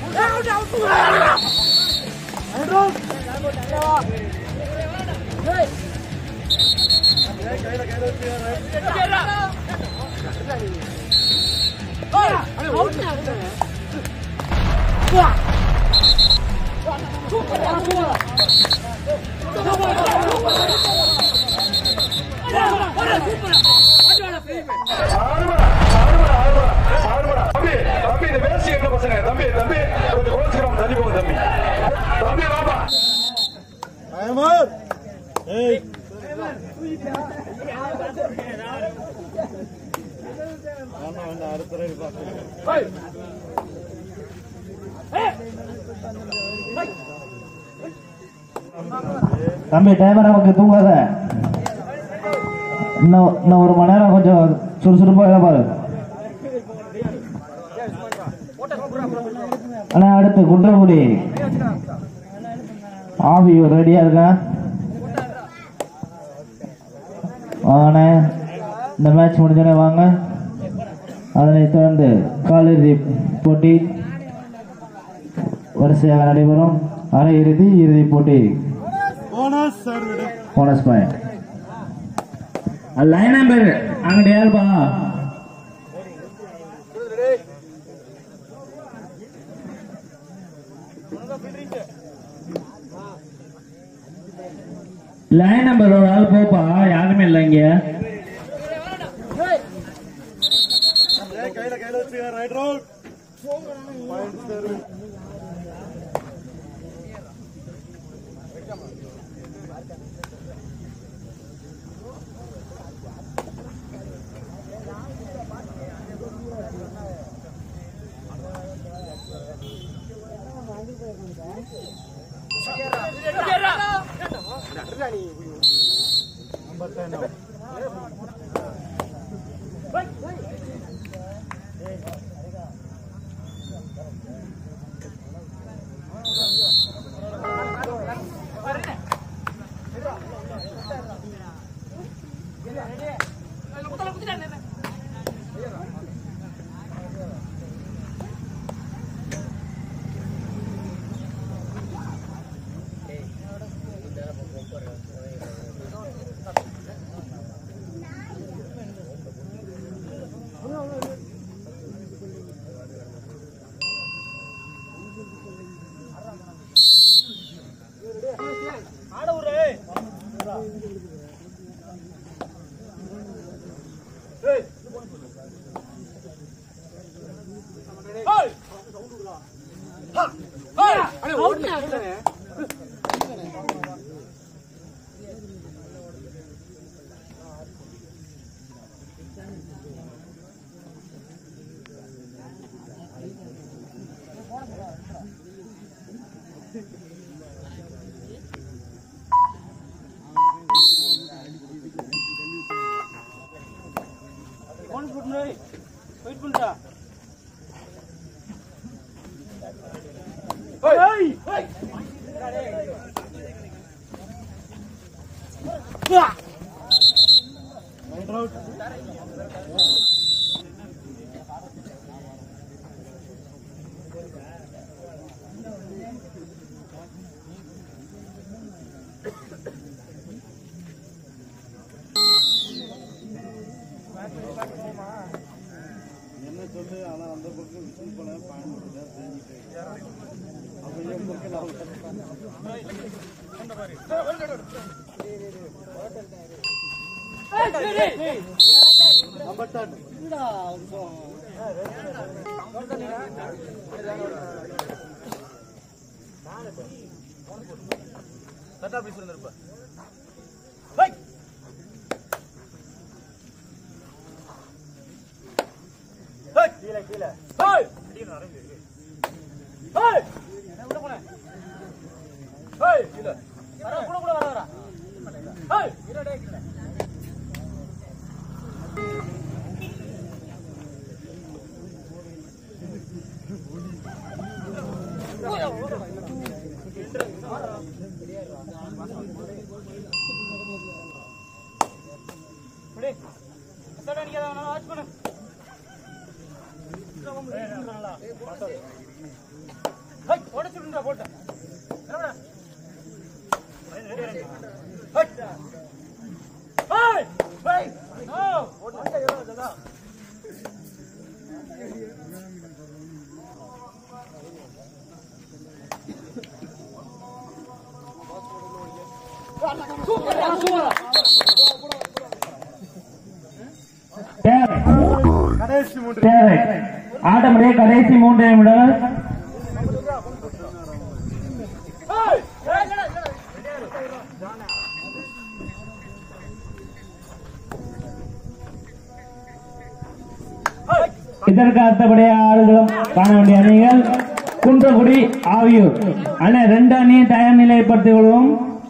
ஆறுமடா, ஆறுமடா, ஆறுமடா, ஆறுமடா. தம்பி, தம்பி, இந்த வேஷ்டி கட்டின பசங்க, தம்பி, தம்பி, கொஞ்சம் கோச்சுக்கிறோம், தள்ளி போங்க, தம்பி. தம்பி, வாப்பா. ஏய். தம்பி டைமர் நமக்கு தூங்காத இன்னும் இன்னும் ஒரு மணி நேரம் கொஞ்சம் சுறுசுறுப்பாக வேலை பாரு அண்ணா அடுத்து குன்றக்குடி ஆபி ரெடியா இருக்கா வாங்கண்ணே இந்த மேட்ச் முடிஞ்சோடனே வாங்க அதனைத் தொடர்ந்து காலிறுதி போட்டி வரிசையாக நடைபெறும் அரையிறுதி இறுதி போட்டி போனஸ் பாயிண்ட் லைன் நம்பர் அங்கிட்ட யாருப்பா லைன் நம்பர் ஒரு ஆள் போப்பா யாருமே இல்லை இங்க வாட்ச் பண்ணு தேவை தேவை ஆட்டமுடைய கடைசி மூன்று நிமிடங்கள் இதற்கு அடுத்தபடிய ஆளுகளும் காண வேண்டிய அணிகள் குன்றக்குடி ஆவியூர் அண்ணே ரெண்டு அணியை தயார் நிலைப்படுத்திக் கொள்வோம்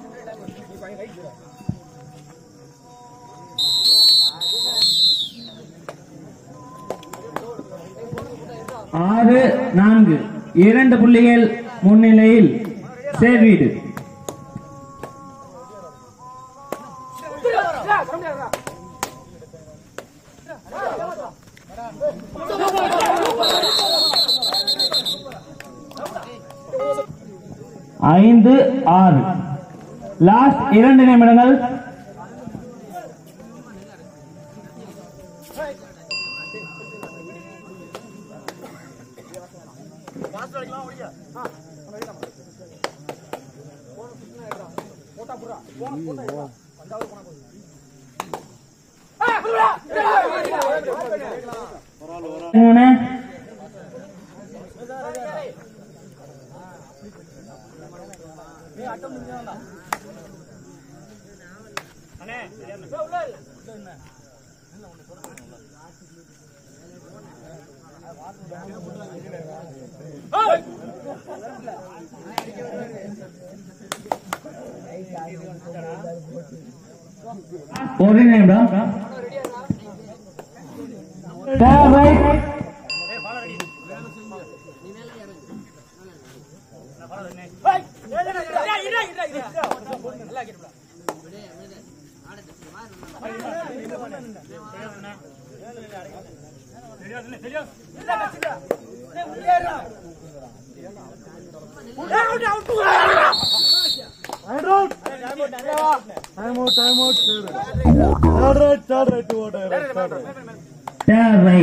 ஆறு நான்கு இரண்டு புள்ளிகள் முன்னிலையில் சேர்வீடு ஐந்து ஆறு லாஸ்ட் இரண்டு நிமிடங்கள் மூணு ஒரு நிமிடம் தேவை தேவை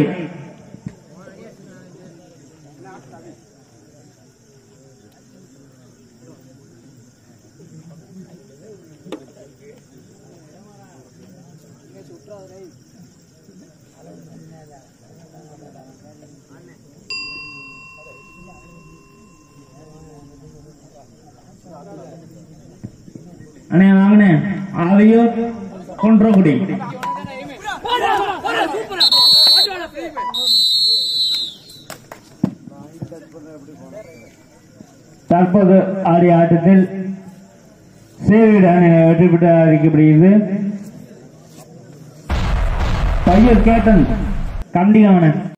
அண்ணே வாங்கண்ணே ஆவியூர் குன்றக்குடி தற்போது ஆடிய ஆட்டத்தில் சேவிட அணி வெற்றி பெற்று அறிக்கப்படுகிறது பையர் கேட்டன் கண்டிகவன